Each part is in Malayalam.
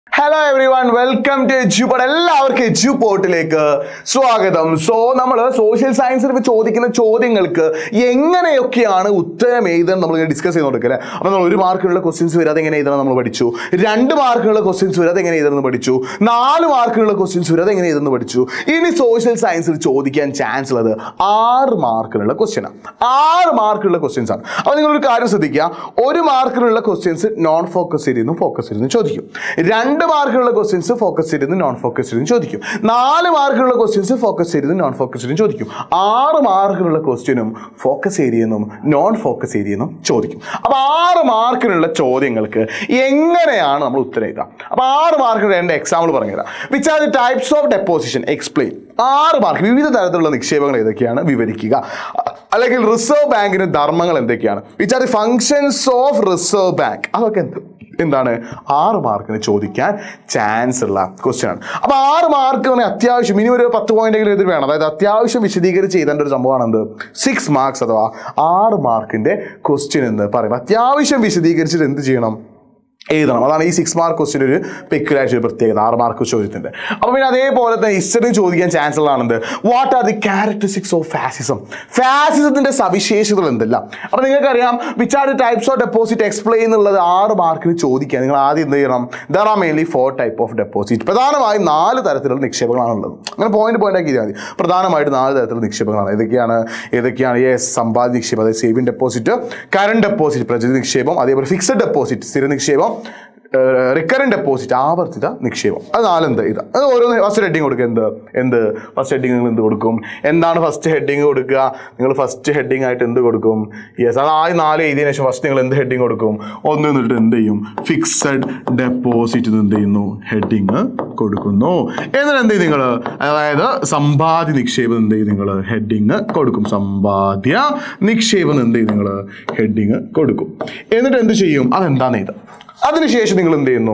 hello everyone welcome to Eduport എല്ലാവർക്കും എജ്യൂപോർട്ടിലേക്ക് സ്വാഗതം സോ നമ്മൾ സോഷ്യൽ സയൻസിൽ ഇപ്പോൾ ചോദിക്കുന്ന ചോദ്യങ്ങൾക്ക് എങ്ങനെയൊക്കെയാണ് ഉത്തരം എഴുതാൻ നമ്മൾ ഡിസ്കസ് ചെയ്തുകൊടുക്കുക അല്ലേ അപ്പോൾ നമ്മൾ ഒരു മാർക്കിനുള്ള ക്വസ്റ്റ്യൻസ് വരാതെ എങ്ങനെ എഴുതണം നമ്മൾ പഠിച്ചു രണ്ട് മാർക്കിനുള്ള ക്വസ്റ്റ്യൻസ് വരാതെ എങ്ങനെ എഴുതണമെന്ന് പഠിച്ചു നാല് മാർക്കിനുള്ള ക്വസ്റ്റ്യൻസ് വരാതെ എങ്ങനെ എഴുതുന്നത് പഠിച്ചു ഇനി സോഷ്യൽ സയൻസിൽ ചോദിക്കാൻ ചാൻസ് ഉള്ളത് ആറ് മാർക്കിനുള്ള ക്വസ്റ്റ്യനാണ് ആറ് മാർക്കിലുള്ള ക്വസ്റ്റ്യൻസ് ആണ് അപ്പോൾ നിങ്ങളൊരു കാര്യം ശ്രദ്ധിക്കുക ഒരു മാർക്കിനുള്ള ക്വസ്റ്റ്യൻസ് നോൺ ഫോക്കസ് ഇരുന്നും ഫോക്കസ് ഇരുന്നും ചോദിക്കും രണ്ട് മാർക്കിനുള്ള ക്വസ്റ്റ്യൻസ് ഫോക്കസ് ഇരുന്ന് നോൺ ഫോക്കസ് ഇരുന്ന് ചോദിക്കും നാല് മാർക്കിനുള്ള ക്വസ്റ്റ്യൻസ് ഫോക്കസ് ഇരുന്ന് നോൺ ഫോക്കസ് ഇരുന്ന് ചോദിക്കും ആറ് മാർക്കിനുള്ള ക്വസ്റ്റ്യനും ഫോക്കസ് ഏരിയെന്നും നോൺ ഫോക്കസ് ഏരിയെന്നും ചോദിക്കും അപ്പോൾ ആറ് മാർക്കിനുള്ള ചോദ്യങ്ങൾക്ക് എങ്ങനെയാണ് നമ്മൾ ഉത്തരം എഴുതുക അപ്പോൾ ആറ് മാർക്കിന് രണ്ട് എക്സാമ്പിൾ പറഞ്ഞുതരാം which are the types of deposition explain ആറ് മാർക്ക് വിവിധ തരത്തിലുള്ള നിക്ഷേപങ്ങൾ ഏതൊക്കെയാണ് വിവരിക്കുക അല്ലെങ്കിൽ റിസർവ് ബാങ്കിന്റെ ധർമ്മങ്ങൾ എന്തൊക്കെയാണ് which are the functions of reserve bank അതൊക്കെ എന്ത് എന്താണ് ആറ് മാർക്കിന് ചോദിക്കാൻ ചാൻസ് ഉള്ള ക്വസ്റ്റ്യൻ ആണ് അപ്പോൾ ആറ് മാർക്ക് പറഞ്ഞാൽ അത്യാവശ്യം ഇനി ഒരു പത്ത് പോയിന്റ് എങ്കിലും ഇതിൽ വേണം അതായത് അത്യാവശ്യം വിശദീകരിച്ച് ചെയ്തേണ്ട ഒരു സംഭവമാണ് എന്ത് സിക്സ് മാർക്സ് അഥവാ ആറ് മാർക്കിന്റെ ക്വസ്റ്റ്യൻ എന്ന് പറയും അത്യാവശ്യം വിശദീകരിച്ചിട്ട് എന്ത് ചെയ്യണം എഴുതണം അതാണ് ഈ സിക്സ് മാർക്ക് ക്വസ്റ്റ്യൻ ഒരു പെക്യുലാരിറ്റി ഒരു പ്രത്യേകത ആറ് മാർക്ക് ചോദ്യത്തിൻ്റെ അപ്പോൾ പിന്നെ അതേപോലെ തന്നെ ഹിസ്റ്ററി ചോദിക്കാൻ ചാൻസ് ഉള്ളതാണെന്ത് what are the characteristics of fascism ഫാസിസത്തിന്റെ സവിശേഷതകൾ എന്തെല്ലാം അപ്പോൾ നിങ്ങൾക്കറിയാം which are the types of deposit explain എന്നുള്ളത് ആറ് മാർക്കിന് ചോദിക്കുക നിങ്ങൾ ആദ്യം എന്ത് ചെയ്യണം there are mainly four type of deposit പ്രധാനമായും നാല് തരത്തിലുള്ള നിക്ഷേപങ്ങളാണുള്ളത് അങ്ങനെ പോയിന്റ് പോയിന്റ് ആക്കി മതി പ്രധാനമായിട്ട് നാല് തരത്തിലുള്ള നിക്ഷേപങ്ങളാണ് ഏതൊക്കെയാണ് ഏതൊക്കെയാണ് യെസ് സമ്പാദ്യ നിക്ഷേപം അതായത് സേവിംഗ് ഡെപ്പോസിറ്റ് കറണ്ട് ഡെപ്പോസിറ്റ് പ്രചരിത നിക്ഷേപം അതേപോലെ ഫിക്സഡ് ഡെപ്പോസിറ്റ് സ്ഥിര നിക്ഷേപം റിക്കറൻറ്റ് ഡെപ്പോസിറ്റ് ആവർത്തിത നിക്ഷേപം അത് നാലെന്ത് ഇത് അത് ഓരോന്ന് ഫസ്റ്റ് ഹെഡിങ് കൊടുക്കുക എന്ത് എന്ത് ഫസ്റ്റ് ഹെഡിങ് നിങ്ങൾ എന്ത് കൊടുക്കും എന്താണ് ഫസ്റ്റ് ഹെഡിങ് കൊടുക്കുക നിങ്ങൾ ഫസ്റ്റ് ഹെഡിങ് ആയിട്ട് എന്ത് കൊടുക്കും യെസ് അത് ആദ്യം നാല് എഴുതിയതിനു ശേഷം ഫസ്റ്റ് നിങ്ങൾ എന്ത് ഹെഡിങ് കൊടുക്കും ഒന്ന് എന്നിട്ട് എന്ത് ചെയ്യും ഫിക്സഡ് ഡെപ്പോസിറ്റ് എന്ത് ചെയ്യുന്നു ഹെഡിങ് കൊടുക്കുന്നു എന്നിട്ട് എന്ത് ചെയ്യും നിങ്ങൾ അതായത് സമ്പാദ്യ നിക്ഷേപം എന്ത് ചെയ്യും നിങ്ങൾ ഹെഡിങ് കൊടുക്കും സമ്പാദ്യ നിക്ഷേപം എന്ത് ചെയ്യും നിങ്ങൾ ഹെഡിങ് കൊടുക്കും എന്നിട്ട് എന്ത് ചെയ്യും അതെന്താണെന്ന് ഇത് അതിനുശേഷം നിങ്ങൾ എന്ത് ചെയ്യുന്നു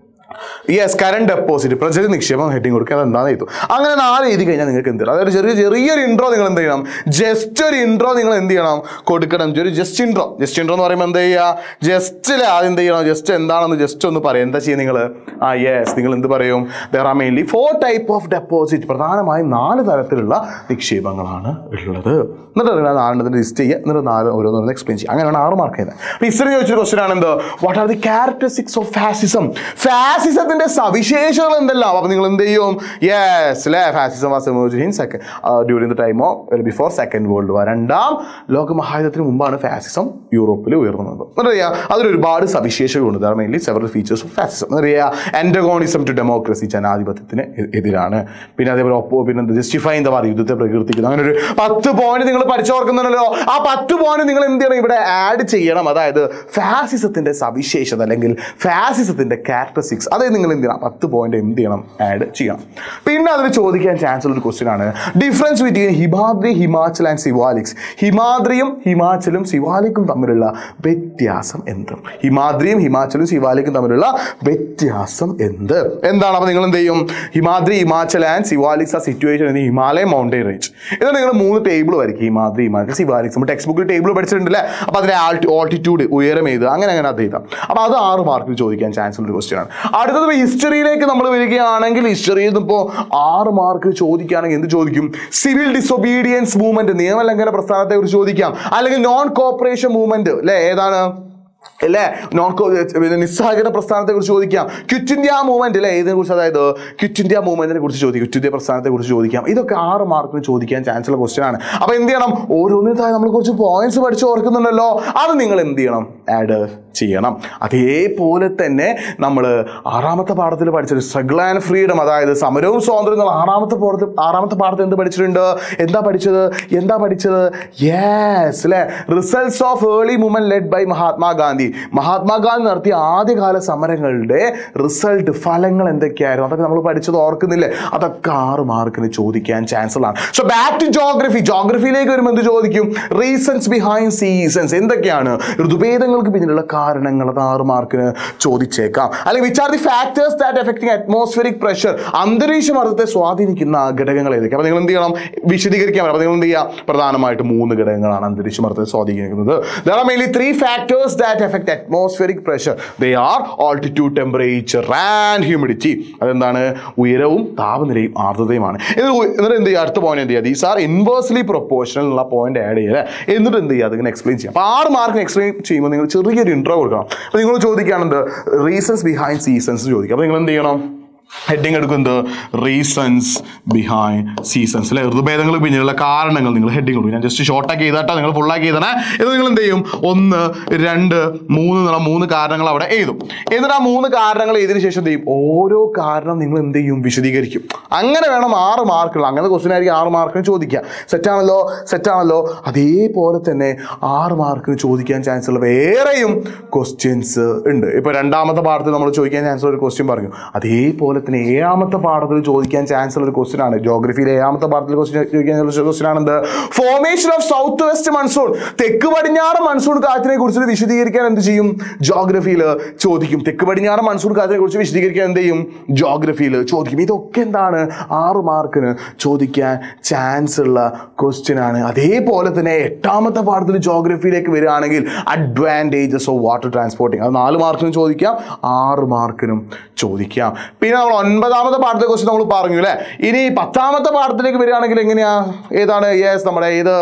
യെസ് കറണ്ട് ഡെപ്പോസിറ്റ് പ്രൊജക്ട് നിക്ഷേപം ഹെഡിങ് കൊടുക്കുക അതെന്താണെന്ന് ചെയ്തു അങ്ങനെ നാല് എഴുതി കഴിഞ്ഞാൽ നിങ്ങൾക്ക് എന്ത് ചെയ്യണം അതായത് ചെറിയ ചെറിയൊരു ഇൻട്രോ നിങ്ങൾ എന്ത് ചെയ്യണം ജസ്റ്റ് ഒരു ഇൻട്രോ നിങ്ങൾ എന്ത് ചെയ്യണം കൊടുക്കണം ഒരു ജസ്റ്റ് ഇൻട്രോ ജസ്റ്റ് ഇൻട്രോ എന്ന് പറയുമ്പോൾ എന്ത് ചെയ്യുക ജസ്റ്റിൽ ആദ്യം എന്ത് ചെയ്യണം ജസ്റ്റ് എന്താണെന്ന് ജസ്റ്റ് ഒന്ന് പറയും എന്താ ചെയ്യുക നിങ്ങൾ ആ യെസ് നിങ്ങൾ എന്ത് പറയും there are mainly four type of deposit പ്രധാനമായും നാല് തരത്തിലുള്ള നിക്ഷേപങ്ങളാണ് ഉള്ളത് എന്നിട്ട് നിങ്ങൾ ആ നാലെണ്ണത്തിന് ലിസ്റ്റ് ചെയ്യുക എന്നിട്ട് നാല് ഓരോന്നോരോന്ന് എക്സ്പ്ലെയിൻ ചെയ്യുക അങ്ങനെയാണ് ആറ് മാർക്ക് ചെയ്യുന്നത് അപ്പോൾ ഹിസ്റ്ററി ചോദിച്ചൊരു ക്വസ്റ്റൻ ആണ് എന്ത് what are the characteristics of fascism ഫാസിസത്തിന്റെ സവിശേഷതകൾ എന്തെല്ലാം അപ്പോൾ നിങ്ങൾ എന്ത് ചെയ്യും യെസ് അല്ലേ fascism was emerging in second during the time of before second world war രണ്ടാം ലോക മഹായുദ്ധത്തിന് മുമ്പാണ് ഫാസിസം യൂറോപ്പിൽ ഉയർന്നത് എന്നറിയാം അതിൽ ഒരുപാട് സവിശേഷതകളുണ്ട് there mainly several features of fascism എന്നറിയാം എൻഡഗോണിസം ടു ഡെമോക്രസി ജനാധിപത്യത്തിന് എ- എതിരാണ് പിന്നെ അതേപോലെ ഒപ്പോ പിന്നെ ജസ്റ്റിഫൈ എന്താ പറയുക യുദ്ധത്തെ പ്രകീർത്തിക്കുന്നു അങ്ങനെ ഒരു പത്ത് പോയിന്റ് നിങ്ങൾ പഠിച്ചോർക്കുന്നുണ്ടല്ലോ ആ പത്ത് പോയിന്റ് നിങ്ങൾ എന്ത് ചെയ്യണം ഇവിടെ ആഡ് ചെയ്യണം അതായത് ഫാസിസത്തിന്റെ സവിശേഷത അല്ലെങ്കിൽ ഫാസിസത്തിന്റെ ക്യാരക്ടറിസ്റ്റിക്സ് അത് നിങ്ങൾ എന്ത് ചെയ്യണം പത്ത് പോയിന്റ് എന്ത് ചെയ്യണം ആഡ് ചെയ്യണം പിന്നെ അതിൽ ചോദിക്കാൻ ചാൻസ് ഉള്ള ഒരു ക്വസ്റ്റ്യൻ ആണ് difference between Himadri Himachal and Siwaliks ഹിമാദ്രിയും ഹിമാചലും സിവാലിക്കും തമ്മിലുള്ള വ്യത്യാസം എന്ത് ഹിമാദ്രിയും ഹിമാചലും സിവാലിക്കും തമ്മിലുള്ള വ്യത്യാസം എന്ത് എന്താണ് അപ്പോൾ നിങ്ങൾ എന്ത് ചെയ്യും ഹിമാദ്രി ഹിമാചൽ ആൻഡ് സിവാലിക്സ് ആ situation in Himalaya mountain range എന്നിട്ട് നിങ്ങൾ മൂന്ന് ടേബിൾ വരയ്ക്കും ഹിമാദ്രി ഹിമാചൽ സിവാലിക്സ് നമ്മൾ ടെക്സ്റ്റ് ബുക്കിൽ ടേബിൾ പഠിച്ചിട്ടുണ്ടല്ലേ അപ്പോൾ അതിന്റെ ആൾട്ടി ഓൾട്ടിറ്റ്യൂഡ് ഉയരം ഏത് അങ്ങനെ അങ്ങനെ അത് എഴുതാം അപ്പോൾ അത് ആറ് മാർക്കിൽ ചോദിക്കാൻ ചാൻസ് ഉള്ള ഒരു ക്വസ്റ്റ്യൻ ആണ് അടുത്തത് ഹിസ്റ്ററിയിലേക്ക് നമ്മൾ വരികയാണെങ്കിൽ ഹിസ്റ്ററിയിൽ നിന്ന് ഇപ്പോൾ ആറ് മാർക്ക് ചോദിക്കുകയാണെങ്കിൽ എന്ത് ചോദിക്കും സിവിൽ ഡിസൊബീഡിയൻസ് മൂവ്മെന്റ് നിയമലംഘന പ്രസ്ഥാനത്തെ കുറിച്ച് ചോദിക്കാം അല്ലെങ്കിൽ നോൺ കോപ്പറേഷൻ മൂവ്മെന്റ് അല്ലേ ഏതാണ് അല്ലേ നോൺ കോ പിന്നെ നിസ്സഹകരണ പ്രസ്ഥാനത്തെ കുറിച്ച് ചോദിക്കാം ക്വിറ്റ് ഇന്ത്യ മൂവ്മെന്റ് അല്ലേ ഇതിനെ കുറിച്ച് അതായത് ക്വിറ്റ് ഇന്ത്യ മൂവ്മെന്റിനെ കുറിച്ച് ചോദിക്കും ക്വിറ്റ് ഇന്ത്യ പ്രസ്ഥാനത്തെ കുറിച്ച് ചോദിക്കാം ഇതൊക്കെ ആറ് മാർക്കിന് ചോദിക്കാൻ ചാൻസ് ഉള്ള ക്വസ്റ്റ്യൻ ആണ് അപ്പോൾ എന്ത് ചെയ്യണം ഓരോന്നിനും താഴെ നമ്മൾ കുറച്ച് പോയിന്റ്സ് പഠിച്ച് ഓർക്കുന്നുണ്ടല്ലോ അത് നിങ്ങൾ എന്ത് ചെയ്യണം ആഡ് ചെയ്യണം അതേപോലെ തന്നെ നമ്മൾ ആറാമത്തെ പാഠത്തിൽ പഠിച്ചത് സ്ട്രഗിൾ ആൻഡ് ഫ്രീഡം അതായത് സമരവും സ്വാതന്ത്ര്യം എന്നുള്ള ആറാമത്തെ പാഠത്തിൽ ആറാമത്തെ പാഠത്തിൽ എന്ത് പഠിച്ചിട്ടുണ്ട് എന്താ പഠിച്ചത് എന്താ പഠിച്ചത് യെസ് അല്ലേ results of early movement led by Mahatma Gandhi Mahatma Gandhi നടത്തിയ ആദ്യകാല സമരങ്ങളുടെ റിസൾട്ട് ഫലങ്ങൾ എന്തൊക്കെയായിരുന്നു അതൊക്കെ നമ്മൾ പഠിച്ചത് ഓർക്കുന്നില്ലേ അതൊക്കെ ആറ് മാർക്കിന് ചോദിക്കാൻ ചാൻസ് ഉള്ളതാണ് സോ ബാക്ക് ടു ജോഗ്രഫി ജോഗ്രഫിയിലേക്ക് വരുമ്പോൾ എന്ത് ചോദിക്കും റീസൺസ് ബിഹൈൻഡ് സീസൺസ് എന്തൊക്കെയാണ് ഋതുഭേദങ്ങൾക്ക് പിന്നിലുള്ള കാരണങ്ങൾ അത് ആറ് മാർക്കിന് ചോദിച്ചേക്കാം അല്ലെങ്കിൽ which are the factors that affecting atmospheric pressure അന്തരീക്ഷ മർദ്ദത്തെ സ്വാധീനിക്കുന്ന ഘടകങ്ങൾ ഏതൊക്കെ അപ്പോൾ നിങ്ങൾ എന്ത് ചെയ്യണം വിശദീകരിക്കാൻ പറ്റും അപ്പോൾ നിങ്ങൾ എന്ത് ചെയ്യുക പ്രധാനമായിട്ട് മൂന്ന് ഘടകങ്ങളാണ് അന്തരീക്ഷ മർദ്ദത്തെ സ്വാധീനിക്കുന്നത് there are mainly three factors that affect atmospheric pressure they are altitude temperature and humidity അതെന്താണ് ഉയരവും താപനിലയും ആർദ്രതയുമാണ് ഇത് ഉ- എന്നിട്ട് എന്ത് ചെയ്യുക അടുത്ത പോയിന്റ് എന്ത് ചെയ്യുക ദീസ് ആർ ഇൻവേഴ്സ്ലി പ്രൊപ്പോർഷണൽ ഉള്ള പോയിന്റ് ആഡ് ചെയ്യുക എന്നിട്ട് എന്ത് ചെയ്യുക അതിങ്ങനെ എക്സ്പ്ലെയിൻ ചെയ്യാം അപ്പോൾ ആറ് മാർക്കിന് എക്സ്പ്ലെയിൻ ചെയ്യുമ്പോൾ നിങ്ങൾ ചെറിയൊരു ഇൻട്രോ കൊടുക്കണം അപ്പോൾ നിങ്ങൾ ചോദിക്കുകയാണെന്ത് റീസൺസ് ബിഹൈൻഡ് സീസൺസ് ചോദിക്കുക അപ്പോൾ നിങ്ങൾ എന്ത് ചെയ്യണം ഹെഡിങ് എടുക്കുന്നത് റീസൺസ് ബിഹൈൻഡ് സീസൺസ് അല്ലെ ഋതുഭേദങ്ങൾക്ക് പിന്നിലുള്ള കാരണങ്ങൾ നിങ്ങൾ ഹെഡിങ് കൊടുക്കും ഞാൻ ജസ്റ്റ് ഷോർട്ടാക്കി ചെയ്തിട്ടാ നിങ്ങൾ ഫുള്ളാക്കി ചെയ്തണേ ഇത് നിങ്ങൾ എന്ത് ചെയ്യും ഒന്ന് രണ്ട് മൂന്ന് എന്നുള്ള മൂന്ന് കാരണങ്ങൾ അവിടെ എഴുതും എന്നിട്ട് ആ മൂന്ന് കാരണങ്ങൾ എഴുതിയതിനു ശേഷം എന്ത് ചെയ്യും ഓരോ കാരണം നിങ്ങൾ എന്ത് ചെയ്യും വിശദീകരിക്കും അങ്ങനെ വേണം ആറ് മാർക്കുകൾ അങ്ങനത്തെ ക്വസ്റ്റ്യൻ ആയിരിക്കും ആറ് മാർക്കിന് ചോദിക്കുക സെറ്റാണല്ലോ സെറ്റാണല്ലോ അതേപോലെ തന്നെ ആറ് മാർക്കിന് ചോദിക്കാൻ ചാൻസ് ഉള്ള വേറെയും ക്വസ്റ്റ്യൻസ് ഉണ്ട് ഇപ്പൊ രണ്ടാമത്തെ പാഠത്തിൽ നമ്മൾ ചോദിക്കാൻ ചാൻസ് ഉള്ള ഒരു ക്വസ്റ്റ്യൻ പറഞ്ഞു അതേപോലെ തന്നെ ഏഴാമത്തെ പാഠത്തിൽ ചോദിക്കാൻ ചാൻസ് ഉള്ള ഒരു ക്വസ്റ്റ്യൻ ആണ് ജോഗ്രഫിയിലെ ഏഴാമത്തെ പാഠത്തിൽ ക്വസ്റ്റ്യൻ ചോദിക്കാൻ ക്വസ്റ്റ്യൻ ആണ് എന്ത് formation of south west monsoon തെക്ക് പടിഞ്ഞാറ് മൺസൂൺ കാറ്റിനെ കുറിച്ച് വിശദീകരിക്കാൻ എന്ത് ചെയ്യും ജോഗ്രഫിയിൽ ചോദിക്കും തെക്ക് പടിഞ്ഞാറ് മൺസൂൺ കാറ്റിനെ കുറിച്ച് വിശദീകരിക്കാൻ എന്ത് ചെയ്യും ജോഗ്രഫിയിൽ ചോദിക്കും ഇതൊക്കെ എന്താണ് ആറ് മാർക്കിന് ചോദിക്കാൻ ചാൻസ് ഉള്ള ക്വസ്റ്റ്യൻ ആണ് അതേപോലെ തന്നെ എട്ടാമത്തെ പാഠത്തിൽ ജോഗ്രഫിയിലേക്ക് വരികയാണെങ്കിൽ അഡ്വാൻറ്റേജസ് ഓഫ് വാട്ടർ ട്രാൻസ്പോർട്ടിങ് അത് നാല് മാർക്കിനും ചോദിക്കാം ആറ് മാർക്കിനും ചോദിക്കാം പിന്നെ നമ്മൾ ഒൻപതാമത്തെ പാഠത്തെ കുറിച്ച് നമ്മൾ പറഞ്ഞു അല്ലേ ഇനി പത്താമത്തെ പാഠത്തിലേക്ക് വരികയാണെങ്കിൽ എങ്ങനെയാ ഏതാണ് യെസ് നമ്മുടെ ഏത്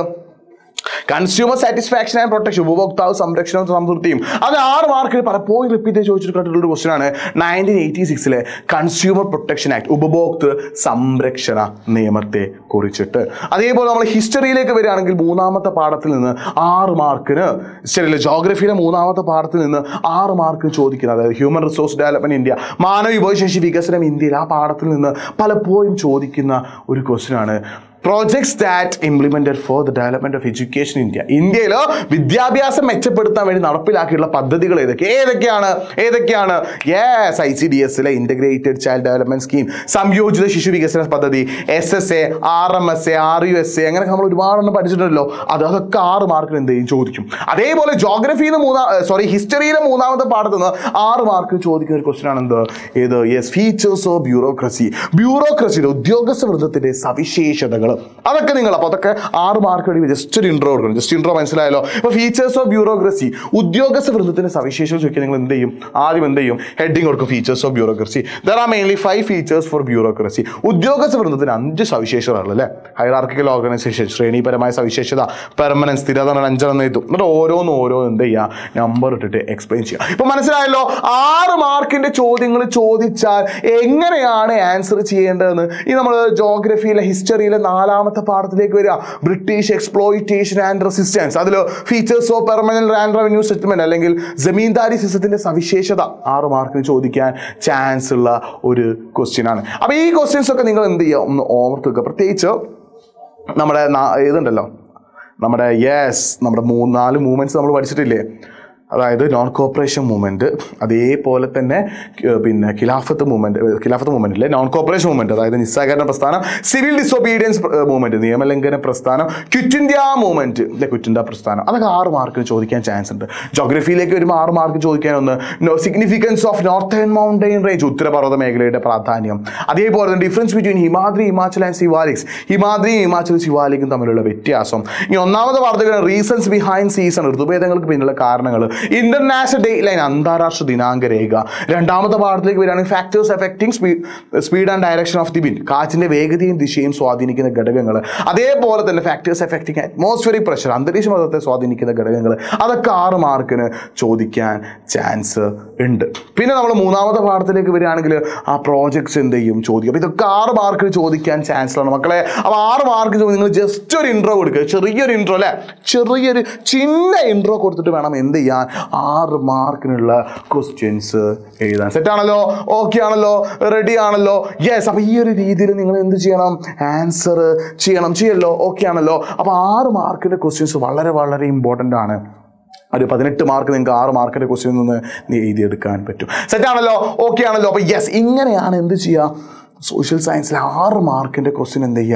കൺസ്യൂമർ സാറ്റിസ്ഫാക്ഷൻ ആൻഡ് പ്രൊട്ടക്ഷൻ ഉപഭോക്താവ് സംരക്ഷണവും സംതൃപ്തിയും അത് ആറ് മാർക്കിൽ പലപ്പോഴും റിപ്പീറ്റ് ചോദിച്ചിട്ട് കണ്ടിട്ടുള്ള ഒരു ക്വസ്റ്റൻ ആണ് നയൻറ്റീൻ എയ്റ്റി സിക്സിലെ കൺസ്യൂമർ പ്രൊട്ടക്ഷൻ ആക്ട് ഉപഭോക്തൃ സംരക്ഷണ നിയമത്തെ കുറിച്ചിട്ട് അതേപോലെ നമ്മൾ ഹിസ്റ്ററിയിലേക്ക് വരികയാണെങ്കിൽ മൂന്നാമത്തെ പാഠത്തിൽ നിന്ന് ആറ് മാർക്കിന് ഹിസ്റ്ററിയിലെ ജോഗ്രഫിയിലെ മൂന്നാമത്തെ പാഠത്തിൽ നിന്ന് ആറ് മാർക്കിന് ചോദിക്കുന്നത് അതായത് ഹ്യൂമൻ റിസോഴ്സ് ഡെവലപ്മെന്റ് ഇന്ത്യ മാനവ വിഭവശേഷി വികസനം ഇന്ത്യയിൽ ആ പാഠത്തിൽ നിന്ന് പലപ്പോഴും ചോദിക്കുന്ന ഒരു ക്വസ്റ്റൻ ആണ് projects that implemented for the development of education India ഇന്ത്യയിൽ വിദ്യാഭ്യാസം മെച്ചപ്പെടുത്താൻ വേണ്ടി നടപ്പിലാക്കിയുള്ള പദ്ധതികൾ ഏതൊക്കെ ഏതൊക്കെയാണ് ഏതൊക്കെയാണ് യെസ് ഐ സി ഡി എസിലെ ഇന്റഗ്രേറ്റഡ് ചൈൽഡ് ഡെവലപ്മെന്റ് സ്കീം സംയോജിത ശിശു വികസന പദ്ധതി S S A R M S A R U S A അങ്ങനെ നമ്മൾ ഒരുപാടെണ്ണം പഠിച്ചിട്ടുണ്ടല്ലോ അത് അതൊക്കെ ആറ് മാർക്കിന് എന്ത് ചെയ്യും ചോദിക്കും അതേപോലെ ജോഗ്രഫിയിൽ നിന്ന് മൂന്നാം സോറി ഹിസ്റ്ററിയിലെ മൂന്നാമത്തെ പാഠത്ത് നിന്ന് ആറ് മാർക്കിന് ചോദിക്കുന്ന ഒരു ക്വസ്റ്റൻ ആണ് എന്ത് ഏത് യെസ് ഫീച്ചേഴ്സ് ഓഫ് ബ്യൂറോക്രസി ബ്യൂറോക്രസിയുടെ ഉദ്യോഗസ്ഥ വൃന്ദത്തിന്റെ സവിശേഷതകൾ അതൊക്കെ നിങ്ങൾ അപ്പോൾ അതൊക്കെ ആറ് മാർക്ക് വേണ്ടി ജസ്റ്റ് ഒരു ഇൻട്രോ കൊടുക്കണം ജസ്റ്റ് ഇൻട്രോ മനസ്സിലായല്ലോ ഇപ്പോൾ ഫീച്ചേഴ്സ് ഓഫ് ബ്യൂറോക്രസി ഉദ്യോഗസ്ഥ വൃന്ദത്തിന്റെ സവിശേഷത ചോദിക്കാൻ നിങ്ങൾ എന്ത് ചെയ്യും ആദ്യം എന്ത് ചെയ്യും ഹെഡിങ് കൊടുക്കും features of bureaucracy there are mainly five features for bureaucracy ഉദ്യോഗസ്ഥ വൃന്ദത്തിന് അഞ്ച് സവിശേഷതകൾ അല്ലേ ഹൈറാർക്കിക്കൽ ഓർഗനൈസേഷൻ ശ്രേണിപരമായ സവിശേഷത പെർമനൻസ് സ്ഥിരത എന്ന് പറഞ്ഞാൽ അഞ്ചെണ്ണം എഴുതും എന്നിട്ട് ഓരോന്ന് ഓരോന്ന് എന്ത് ചെയ്യുക നമ്പർ ഇട്ടിട്ട് എക്സ്പ്ലെയിൻ ചെയ്യുക ഇപ്പൊ മനസ്സിലായല്ലോ ആറ് മാർക്കിന്റെ ചോദ്യങ്ങൾ ചോദിച്ചാൽ എങ്ങനെയാണ് ആൻസർ ചെയ്യേണ്ടതെന്ന് ഈ നമ്മൾ ജോഗ്രഫിയിലെ ഹിസ്റ്ററിയിലെ നാലാമത്തെ പാഠത്തിലേക്ക് വരിക ബ്രിട്ടീഷ് എക്സ്പ്ലോയിറ്റേഷൻ ആൻഡ് റെസിസ്റ്റൻസ് അതിൽ features of permanent land revenue settlement അല്ലെങ്കിൽ ജമീന്ദാരി സിസ്റ്റത്തിന്റെ സവിശേഷത ആറ് മാർക്കിന് ചോദിക്കാൻ ചാൻസ് ഉള്ള ഒരു ക്വസ്റ്റ്യൻ ആണ് അപ്പൊ ഈ ക്വസ്റ്റ്യൻസ് ഒക്കെ നിങ്ങൾ എന്ത് ചെയ്യുക ഒന്ന് ഓർത്ത് വെക്കുക പ്രത്യേകിച്ച് നമ്മുടെ നാ- ഇതുണ്ടല്ലോ നമ്മുടെ യെസ് നമ്മുടെ മൂന്ന് നാല് മൂവ്മെന്റ്സ് നമ്മൾ പഠിച്ചിട്ടില്ലേ അതായത് നോൺ കോപ്പറേഷൻ മൂവ്മെന്റ് അതേപോലെ തന്നെ ക- പിന്നെ ഖിലാഫത്ത് മൂവ്മെന്റ് ഖിലാഫത്ത് മൂവ്മെന്റ് അല്ലേ നോൺ കോപ്പറേഷൻ മൂവ്മെന്റ് അതായത് നിസ്സഹകരണ പ്രസ്ഥാനം സിവിൽ ഡിസൊബീഡിയൻസ് മൂവ്മെന്റ് നിയമലംഘന പ്രസ്ഥാനം ക്വിറ്റ് ഇന്ത്യ മൂവ്മെന്റ് അല്ലെ ക്വിറ്റ് ഇന്ത്യ പ്രസ്ഥാനം അതൊക്കെ ആറ് മാർക്കിന് ചോദിക്കാൻ ചാൻസ് ഉണ്ട് ജോഗ്രഫിയിലേക്ക് വരുമ്പോൾ ആറ് മാർക്ക് ചോദിക്കാൻ ഒന്ന് significance of northern mountain range ഉത്തരപർവ്വത മേഖലയുടെ പ്രാധാന്യം അതേപോലെ തന്നെ difference between Himadri Himachal and Siwaliks ഹിമാദ്രിയും ഹിമാചൽ സിവാലിക്കും തമ്മിലുള്ള വ്യത്യാസം ഇനി ഒന്നാമത് വാർത്തകൾ റീസൺസ് ബിഹൈൻഡ് സീസൺ ഋതുഭേദങ്ങൾക്ക് പിന്നിലുള്ള കാരണങ്ങൾ ഇന്റർനാഷണൽ ഡേ ലൈൻ അന്താരാഷ്ട്ര ദിനാങ്ക രേഖ രണ്ടാമത്തെ പാഠത്തിലേക്ക് വരികയാണെങ്കിൽ factors affecting speed speed and direction of the wind കാറ്റിന്റെ വേഗതയും ദിശയും സ്വാധീനിക്കുന്ന ഘടകങ്ങൾ അതേപോലെ തന്നെ ഫാക്ടേഴ്സ് എഫക്റ്റിംഗ് അറ്റ്മോസ്ഫിയറിക് പ്രഷർ അന്തരീക്ഷ മർദ്ദത്തെ സ്വാധീനിക്കുന്ന ഘടകങ്ങൾ അതൊക്കെ ആറ് മാർക്കിന് ചോദിക്കാൻ ചാൻസ് ഉണ്ട് പിന്നെ നമ്മൾ മൂന്നാമത്തെ പാഠത്തിലേക്ക് വരികയാണെങ്കിൽ ആ പ്രോജക്ട്സ് എന്ത് ചെയ്യും ചോദിക്കും അപ്പോൾ ഇതൊക്കെ ആറ് മാർക്കിന് ചോദിക്കാൻ ചാൻസ് ആണ് മക്കളെ അപ്പോൾ ആറ് മാർക്ക് ചോദിക്കും നിങ്ങൾ ജസ്റ്റ് ഒരു ഇൻട്രോ കൊടുക്കുക ചെറിയൊരു ഇൻട്രോ അല്ലേ ചെറിയൊരു ചിന്ന ഇൻട്രോ കൊടുത്തിട്ട് വേണം എന്ത് ചെയ്യാൻ ആറ് മാർക്കിനുള്ള ക്വസ്റ്റ്യൻസ് എഴുതാൻ സെറ്റ് ആണല്ലോ ഓക്കെ ആണല്ലോ റെഡി ആണല്ലോ യെസ് അപ്പോൾ ഈ ഒരു രീതിയിൽ നിങ്ങൾ എന്ത് ചെയ്യണം ആൻസർ ചെയ്യണം ചെയ്യല്ലോ ഓക്കെ ആണല്ലോ അപ്പോൾ ആറ് മാർക്കിൻ്റെ ക്വസ്റ്റ്യൻസ് വളരെ വളരെ ഇമ്പോർട്ടൻ്റ് ആണ് ഒരു പതിനെട്ട് മാർക്ക് നിങ്ങൾക്ക് ആറ് മാർക്കിൻ്റെ ക്വസ്റ്റ്യൻ നിന്ന് നീ എഴുതിയെടുക്കാൻ പറ്റും സെറ്റ് ആണല്ലോ ഓക്കെ ആണല്ലോ അപ്പോൾ യെസ് ഇങ്ങനെയാണ് എന്ത് ചെയ്യുക സോഷ്യൽ സയൻസിൽ ആറ് മാർക്കിൻ്റെ ക്വസ്റ്റ്യൻ എന്ത് ചെയ്യുക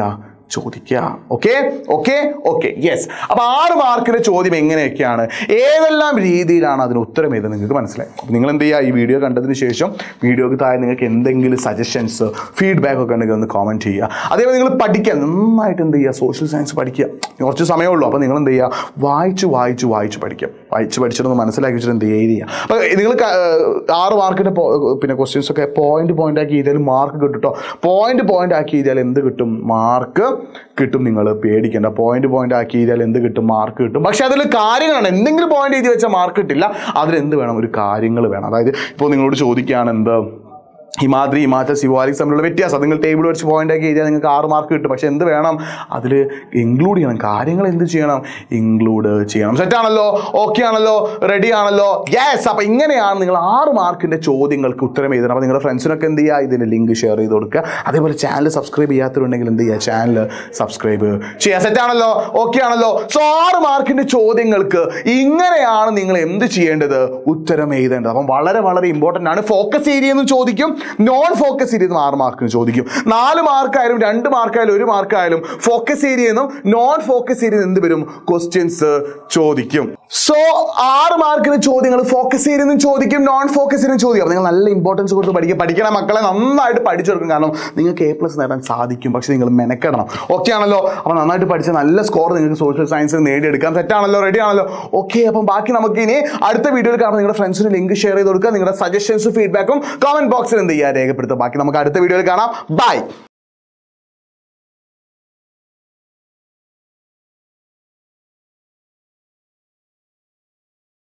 ചോദിക്കുക ഓക്കെ ഓക്കെ ഓക്കെ യെസ് അപ്പൊ ആറ് മാർക്കിന്റെ ചോദ്യം എങ്ങനെയൊക്കെയാണ് ഏതെല്ലാം രീതിയിലാണ് അതിന് ഉത്തരം ചെയ്ത് നിങ്ങൾക്ക് മനസ്സിലായി അപ്പൊ നിങ്ങൾ എന്ത് ചെയ്യുക ഈ വീഡിയോ കണ്ടതിന് ശേഷം വീഡിയോക്ക് താഴെ നിങ്ങൾക്ക് എന്തെങ്കിലും സജഷൻസ് ഫീഡ്ബാക്ക് ഒക്കെ ഉണ്ടെങ്കിൽ ഒന്ന് കോമെന്റ് ചെയ്യുക അതേപോലെ നിങ്ങൾ പഠിക്കുക നന്നായിട്ട് എന്ത് ചെയ്യുക സോഷ്യൽ സയൻസ് പഠിക്കുക കുറച്ച് സമയമുള്ളൂ അപ്പോൾ നിങ്ങൾ എന്ത് ചെയ്യുക വായിച്ച് വായിച്ച് വായിച്ച് പഠിക്കുക വായിച്ച് പഠിച്ചിട്ടൊന്ന് മനസ്സിലാക്കി വെച്ചിട്ട് എന്ത് ചെയ്യുക അപ്പോൾ നിങ്ങൾ ക- ആറ് മാർക്കിൻ്റെ പിന്നെ ക്വസ്റ്റ്യൻസ് ഒക്കെ പോയിന്റ് പോയിന്റ് ആക്കി ചെയ്താൽ മാർക്ക് കിട്ടും കേട്ടോ പോയിന്റ് പോയിന്റ് ആക്കി ചെയ്താൽ എന്ത് കിട്ടും മാർക്ക് കിട്ടും നിങ്ങൾ പേടിക്കേണ്ട പോയിന്റ് പോയിന്റ് ആക്കി ചെയ്താൽ എന്ത് കിട്ടും മാർക്ക് കിട്ടും പക്ഷെ അതിൽ കാര്യങ്ങളാണ് എന്തെങ്കിലും പോയിന്റ് എഴുതി വെച്ചാൽ മാർക്ക് കിട്ടില്ല അതിൽ എന്ത് വേണം ഒരു കാര്യങ്ങൾ വേണം അതായത് ഇപ്പോൾ നിങ്ങളോട് ചോദിക്കുകയാണ് എന്ത് ഹിമാദ്രി ഹിമാചൽ ശിവാലിക് തമ്മിലുള്ള വ്യത്യാസം അത് നിങ്ങൾ ടേബിൾ വെച്ച് പോയിന്റ് ആക്കി എഴുതിയാൽ നിങ്ങൾക്ക് ആറ് മാർക്ക് കിട്ടും പക്ഷെ എന്ത് വേണം അതിൽ ഇൻക്ലൂഡ് ചെയ്യണം കാര്യങ്ങൾ എന്ത് ചെയ്യണം ഇൻക്ലൂഡ് ചെയ്യണം സെറ്റ് ആണല്ലോ ഓക്കെ ആണല്ലോ റെഡി ആണല്ലോ യെസ് അപ്പം ഇങ്ങനെയാണ് നിങ്ങൾ ആറ് മാർക്കിൻ്റെ ചോദ്യങ്ങൾക്ക് ഉത്തരം എഴുതണം അപ്പോൾ നിങ്ങളുടെ ഫ്രണ്ട്സിനൊക്കെ എന്ത് ചെയ്യുക ഇതിൻ്റെ ലിങ്ക് ഷെയർ ചെയ്ത് കൊടുക്കുക അതേപോലെ ചാനൽ സബ്സ്ക്രൈബ് ചെയ്യാത്തവരുണ്ടെങ്കിൽ എന്ത് ചെയ്യുക ചാനൽ സബ്സ്ക്രൈബ് ചെയ്യുക സെറ്റ് ആണല്ലോ ഓക്കെ ആണല്ലോ സോ ആറ് മാർക്കിൻ്റെ ചോദ്യങ്ങൾക്ക് ഇങ്ങനെയാണ് നിങ്ങൾ എന്ത് ചെയ്യേണ്ടത് ഉത്തരം എഴുതേണ്ടത് അപ്പം വളരെ വളരെ ഇമ്പോർട്ടൻ്റ് ആണ് ഫോക്കസ് ഏരിയ എന്ന് ചോദിക്കും നോൺ ഫോക്കസ് ഏരിയ എന്ന് ആറ് മാർക്കിന് ചോദിക്കും നാല് മാർക്കായാലും രണ്ട് മാർക്കായാലും ഒരു മാർക്കായാലും ഫോക്കസ് ഏരിയ എന്നും നോൺ ഫോക്കസ് ഏരിയ എന്ത് വരും ക്വസ്റ്റ്യൻസ് ചോദിക്കും സോ ആറ് മാർക്കിന് ചോദ്യങ്ങൾ ഫോക്കസ് ഏരിയ എന്നും ചോദിക്കും നോൺ ഫോക്കസ് ഏരിയ ചോദിക്കും അപ്പോൾ നിങ്ങൾ നല്ല ഇമ്പോർട്ടൻസ് കൊടുത്ത് പഠിക്കുക പഠിക്കണ മക്കളെ നന്നായിട്ട് പഠിച്ചെടുക്കും കാരണം നിങ്ങൾക്ക് എ പ്ലസ് നേടാൻ സാധിക്കും പക്ഷെ നിങ്ങൾ മെനക്കെടണം ഓക്കെ ആണല്ലോ അപ്പോൾ നന്നായിട്ട് പഠിച്ച നല്ല സ്കോർ നിങ്ങൾക്ക് സോഷ്യൽ സയൻസ് നേടിയെടുക്കാം സെറ്റാണല്ലോ റെഡി ആണല്ലോ ഓക്കെ അപ്പം ബാക്കി നമുക്ക് ഇനി അടുത്ത വീഡിയോയിൽ കാണാം നിങ്ങളുടെ ഫ്രണ്ട്സിന് ലിങ്ക് ഷെയർ ചെയ്ത് കൊടുക്കുക നിങ്ങളുടെ സജഷൻസും ഫീഡ്ബാക്കും കമന്റ് ബോക്സിൽ എന്ത് ചെയ്യുക രേഖപ്പെടുത്തുക ബാക്കി നമുക്ക് അടുത്ത വീഡിയോയിൽ കാണാം ബൈ